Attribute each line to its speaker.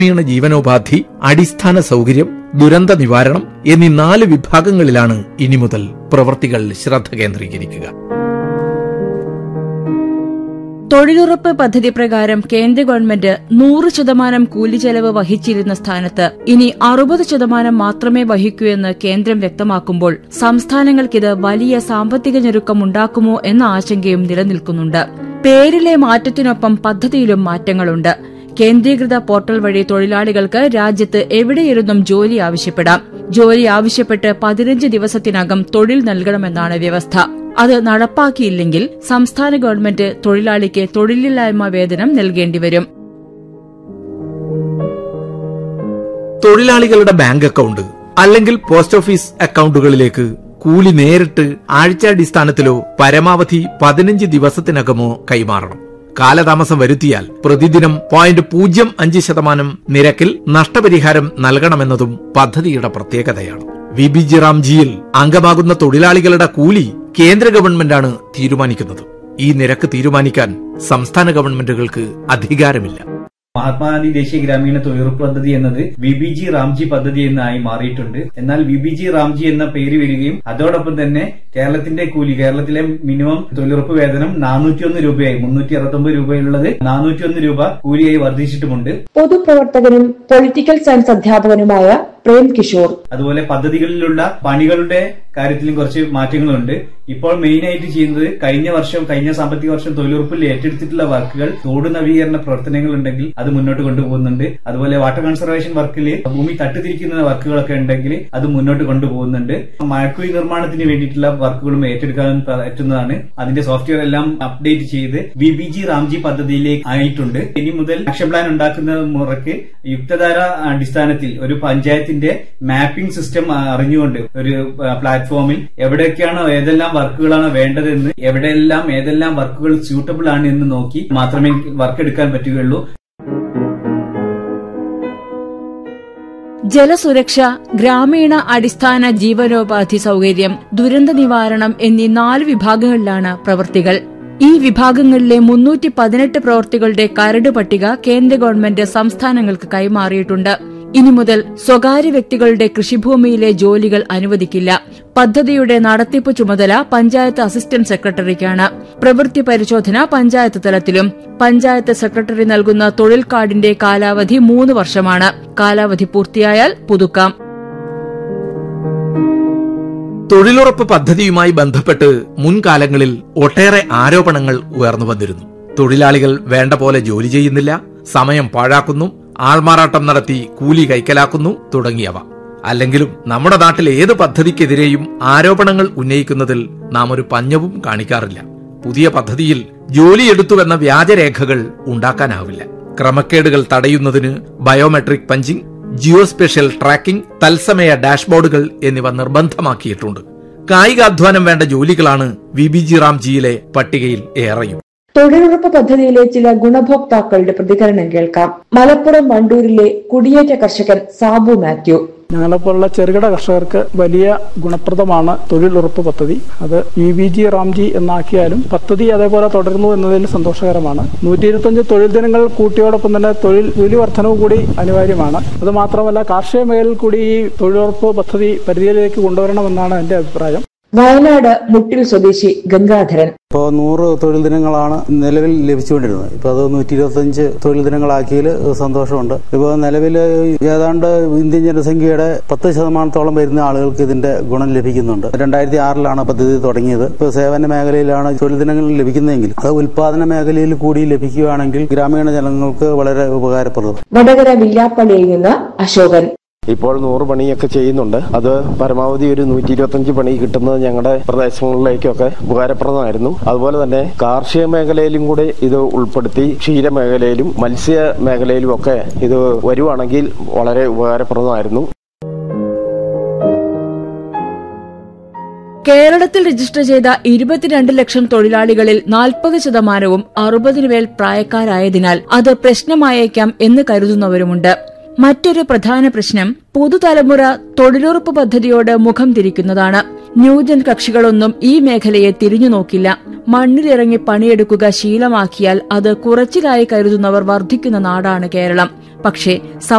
Speaker 1: ഗ്രാമീണ ജീവനോപാധി അടിസ്ഥാന സൗകര്യം ദുരന്ത നിവാരണം എന്നീ നാല് വിഭാഗങ്ങളിലാണ് ഇനി മുതൽ പ്രവൃത്തികൾ ശ്രദ്ധ കേന്ദ്രീകരിക്കുക
Speaker 2: തൊഴിലുറപ്പ് പദ്ധതി പ്രകാരം കേന്ദ്ര ഗവൺമെന്റ് നൂറ് ശതമാനം കൂലി ചെലവ് വഹിച്ചിരുന്ന സ്ഥാനത്ത് ഇനി അറുപത് ശതമാനം മാത്രമേ വഹിക്കൂ എന്ന് കേന്ദ്രം വ്യക്തമാക്കുമ്പോൾ സംസ്ഥാനങ്ങൾക്കിത് വലിയ സാമ്പത്തിക ഞെരുക്കമുണ്ടാക്കുമോ എന്ന ആശങ്കയും നിലനിൽക്കുന്നുണ്ട് പേരിലെ മാറ്റത്തിനൊപ്പം പദ്ധതിയിലും മാറ്റങ്ങളുണ്ട് കേന്ദ്രീകൃത പോർട്ടൽ വഴി തൊഴിലാളികൾക്ക് രാജ്യത്ത് എവിടെയിരുന്നും ജോലി ആവശ്യപ്പെടാം ജോലി ആവശ്യപ്പെട്ട് പതിനഞ്ച് ദിവസത്തിനകം തൊഴിൽ നൽകണമെന്നാണ് വ്യവസ്ഥ അത് നടപ്പാക്കിയില്ലെങ്കിൽ സംസ്ഥാന ഗവൺമെന്റ് തൊഴിലാളിക്ക് തൊഴിലില്ലായ്മ വേതനം നൽകേണ്ടിവരും
Speaker 1: തൊഴിലാളികളുടെ ബാങ്ക് അക്കൗണ്ട് അല്ലെങ്കിൽ പോസ്റ്റ് ഓഫീസ് അക്കൗണ്ടുകളിലേക്ക് കൂലി നേരിട്ട് ആഴ്ചാടിസ്ഥാനത്തിലോ പരമാവധി പതിനഞ്ച് ദിവസത്തിനകമോ കൈമാറണം കാലതാമസം വരുത്തിയാൽ പ്രതിദിനം പോയിന്റ് പൂജ്യം അഞ്ച് ശതമാനം നിരക്കിൽ നഷ്ടപരിഹാരം നൽകണമെന്നതും പദ്ധതിയുടെ പ്രത്യേകതയാണ് വി ബി ജി റാംജിയിൽ അംഗമാകുന്ന തൊഴിലാളികളുടെ കൂലി കേന്ദ്ര ഗവൺമെന്റാണ് തീരുമാനിക്കുന്നത് ഈ നിരക്ക് തീരുമാനിക്കാൻ സംസ്ഥാന ഗവൺമെന്റുകൾക്ക് അധികാരമില്ല
Speaker 3: മഹാത്മാഗാന്ധി ദേശീയ ഗ്രാമീണ തൊഴിലുറപ്പ് പദ്ധതി എന്നത് വി ബി ജി റാംജി പദ്ധതി എന്നായി മാറിയിട്ടുണ്ട് എന്നാൽ വി ബി ജി റാംജി എന്ന പേര് വരികയും അതോടൊപ്പം തന്നെ കേരളത്തിന്റെ കൂലി കേരളത്തിലെ മിനിമം തൊഴിലുറപ്പ് വേതനം നാനൂറ്റിയൊന്ന് രൂപയായി മുന്നൂറ്റി അറുപത്തൊമ്പത് രൂപയുള്ളത് നാനൂറ്റിയൊന്ന് രൂപ കൂലിയായി വർദ്ധിച്ചിട്ടുമുണ്ട്
Speaker 4: പൊതുപ്രവർത്തകനും പൊളിറ്റിക്കൽ സയൻസ് അധ്യാപകനുമായ പ്രേം കിഷോർ
Speaker 3: അതുപോലെ പദ്ധതികളിലുള്ള പണികളുടെ കാര്യത്തിലും കുറച്ച് മാറ്റങ്ങളുണ്ട് ഇപ്പോൾ മെയിൻ ആയിട്ട് ചെയ്യുന്നത് കഴിഞ്ഞ വർഷം കഴിഞ്ഞ സാമ്പത്തിക വർഷം തൊഴിലുറപ്പിൽ ഏറ്റെടുത്തിട്ടുള്ള വർക്കുകൾ തോട് നവീകരണ പ്രവർത്തനങ്ങൾ ഉണ്ടെങ്കിൽ അത് മുന്നോട്ട് കൊണ്ടുപോകുന്നുണ്ട് അതുപോലെ വാട്ടർ കൺസർവേഷൻ വർക്കിൽ ഭൂമി തട്ടുതിരിക്കുന്ന വർക്കുകളൊക്കെ ഉണ്ടെങ്കിൽ അത് മുന്നോട്ട് കൊണ്ടുപോകുന്നുണ്ട് മഴക്കുഴി നിർമ്മാണത്തിന് വേണ്ടിയിട്ടുള്ള വർക്കുകളും ഏറ്റെടുക്കാൻ പറ്റുന്നതാണ് അതിന്റെ സോഫ്റ്റ്വെയർ എല്ലാം അപ്ഡേറ്റ് ചെയ്ത് വി ബി ജി റാംജി പദ്ധതിയിലേക്ക് ആയിട്ടുണ്ട് ഇനി മുതൽ ആക്ഷൻ പ്ലാൻ ഉണ്ടാക്കുന്ന മുറയ്ക്ക് യുക്തധാര അടിസ്ഥാനത്തിൽ ഒരു പഞ്ചായത്തിന്റെ മാപ്പിംഗ് സിസ്റ്റം അറിഞ്ഞുകൊണ്ട് ഒരു പ്ലാറ്റ്ഫോമിൽ എവിടെയൊക്കെയാണോ ഏതെല്ലാം വർക്കുകളാണ് വേണ്ടതെന്ന് എവിടെയെല്ലാം ഏതെല്ലാം വർക്കുകൾ സ്യൂട്ടബിൾ ആണ് എന്ന് നോക്കി മാത്രമേ വർക്ക് എടുക്കാൻ പറ്റുകയുള്ളൂ
Speaker 2: ജലസുരക്ഷ ഗ്രാമീണ അടിസ്ഥാന ജീവനോപാധി സൗകര്യം ദുരന്ത നിവാരണം എന്നീ നാല് വിഭാഗങ്ങളിലാണ് പ്രവൃത്തികൾ ഈ വിഭാഗങ്ങളിലെ മുന്നൂറ്റി പതിനെട്ട് പ്രവൃത്തികളുടെ കരട് പട്ടിക കേന്ദ്ര ഗവൺമെന്റ് സംസ്ഥാനങ്ങൾക്ക് കൈമാറിയിട്ടുണ്ട് ഇനി മുതൽ സ്വകാര്യ വ്യക്തികളുടെ കൃഷിഭൂമിയിലെ ജോലികൾ അനുവദിക്കില്ല പദ്ധതിയുടെ നടത്തിപ്പ് ചുമതല പഞ്ചായത്ത് അസിസ്റ്റന്റ് സെക്രട്ടറിക്കാണ് പ്രവൃത്തി പരിശോധന പഞ്ചായത്ത് തലത്തിലും പഞ്ചായത്ത് സെക്രട്ടറി നൽകുന്ന തൊഴിൽ കാർഡിന്റെ കാലാവധി മൂന്ന് വർഷമാണ് കാലാവധി പൂർത്തിയായാൽ പുതുക്കാം
Speaker 1: തൊഴിലുറപ്പ് പദ്ധതിയുമായി ബന്ധപ്പെട്ട് മുൻകാലങ്ങളിൽ ഒട്ടേറെ ആരോപണങ്ങൾ ഉയർന്നു വന്നിരുന്നു തൊഴിലാളികൾ വേണ്ട പോലെ ജോലി ചെയ്യുന്നില്ല സമയം പാഴാക്കുന്നു ആൾമാറാട്ടം നടത്തി കൂലി കൈക്കലാക്കുന്നു തുടങ്ങിയവ അല്ലെങ്കിലും നമ്മുടെ നാട്ടിൽ ഏത് പദ്ധതിക്കെതിരെയും ആരോപണങ്ങൾ ഉന്നയിക്കുന്നതിൽ നാം ഒരു പഞ്ഞവും കാണിക്കാറില്ല പുതിയ പദ്ധതിയിൽ ജോലിയെടുത്തുവെന്ന വ്യാജരേഖകൾ ഉണ്ടാക്കാനാവില്ല ക്രമക്കേടുകൾ തടയുന്നതിന് biometric punching geospatial tracking തത്സമയ ഡാഷ്ബോർഡുകൾ എന്നിവ നിർബന്ധമാക്കിയിട്ടുണ്ട് കായികാധ്വാനം വേണ്ട ജോലികളാണ് വി ബി ജി റാംജിയിലെ പട്ടികയിൽ ഏറെയും
Speaker 4: തൊഴിലുറപ്പ് പദ്ധതിയിലെ ചില ഗുണഭോക്താക്കളുടെ പ്രതികരണം കേൾക്കാം മലപ്പുറം വണ്ടൂരിലെ കുടിയേറ്റ കർഷകൻ സാബു മാത്യു
Speaker 5: ഞങ്ങളെപ്പോലുള്ള ചെറുകിട കർഷകർക്ക് വലിയ ഗുണപ്രദമാണ് തൊഴിലുറപ്പ് പദ്ധതി അത് വി ബി ജി റാംജി എന്നാക്കിയാലും പദ്ധതി അതേപോലെ തുടരുന്നു എന്നതിൽ സന്തോഷകരമാണ് നൂറ്റി ഇരുപത്തഞ്ച് തൊഴിൽ ദിനങ്ങൾ കൂട്ടിയോടൊപ്പം തന്നെ തൊഴിൽ കൂലി വർധനവ് കൂടി അനിവാര്യമാണ് അത് മാത്രമല്ല കാർഷിക മേഖലയിൽ കൂടി ഈ തൊഴിലുറപ്പ് പദ്ധതി പരിധിയിലേക്ക് കൊണ്ടുവരണമെന്നാണ് എന്റെ അഭിപ്രായം
Speaker 4: വയനാട് മുട്ടിൽ സ്വദേശി ഗംഗാധരൻ
Speaker 6: ഇപ്പോൾ നൂറ് തൊഴിൽ ദിനങ്ങളാണ് നിലവിൽ ലഭിച്ചുകൊണ്ടിരുന്നത് ഇപ്പോൾ അത് നൂറ്റി ഇരുപത്തഞ്ച് തൊഴിൽ ദിനങ്ങളാക്കിയതിൽ സന്തോഷമുണ്ട് ഇപ്പോൾ നിലവിൽ ഏതാണ്ട് ഇന്ത്യൻ ജനസംഖ്യയുടെ പത്ത് ശതമാനത്തോളം വരുന്ന ആളുകൾക്ക് ഇതിന്റെ ഗുണം ലഭിക്കുന്നുണ്ട് രണ്ടായിരത്തി ആറിലാണ് പദ്ധതി തുടങ്ങിയത് ഇപ്പോൾ സേവന മേഖലയിലാണ് തൊഴിൽ ദിനങ്ങൾ ലഭിക്കുന്നതെങ്കിൽ അത് ഉൽപാദന മേഖലയിൽ കൂടി ലഭിക്കുകയാണെങ്കിൽ ഗ്രാമീണ ജനങ്ങൾക്ക് വളരെ ഉപകാരപ്രദം
Speaker 4: വടകര വില്ലാപ്പള്ളിയിൽ നിന്ന് അശോകൻ
Speaker 7: ഇപ്പോൾ നൂറ് പണിയൊക്കെ ചെയ്യുന്നുണ്ട് അത് പരമാവധി ഒരു നൂറ്റി ഇരുപത്തഞ്ച് പണി കിട്ടുന്നത് ഞങ്ങളുടെ പ്രദേശങ്ങളിലേക്കൊക്കെ ഉപകാരപ്രദമായിരുന്നു അതുപോലെ തന്നെ കാർഷിക മേഖലയിലും കൂടി ഇത് ഉൾപ്പെടുത്തി ക്ഷീര മേഖലയിലും മത്സ്യ മേഖലയിലും ഒക്കെ ഇത് വരുവാണെങ്കിൽ വളരെ ഉപകാരപ്രദമായിരുന്നു
Speaker 2: കേരളത്തിൽ രജിസ്റ്റർ ചെയ്ത ഇരുപത്തിരണ്ട് ലക്ഷം തൊഴിലാളികളിൽ നാൽപ്പത് ശതമാനവും അറുപതിനു മേൽ പ്രായക്കാരായതിനാൽ അത് പ്രശ്നമായേക്കാം എന്ന് കരുതുന്നവരുമുണ്ട് മറ്റൊരു പ്രധാന പ്രശ്നം പുതുതലമുറ തൊഴിലുറപ്പ് പദ്ധതിയോട് മുഖം തിരിക്കുന്നതാണ് ന്യൂജൻ കക്ഷികളൊന്നും ഈ മേഖലയെ തിരിഞ്ഞു നോക്കില്ല മണ്ണിലിറങ്ങി പണിയെടുക്കുക ശീലമാക്കിയാൽ അത് കുറച്ചിലായി കരുതുന്നവർ വർദ്ധിക്കുന്ന നാടാണ് കേരളം പക്ഷേ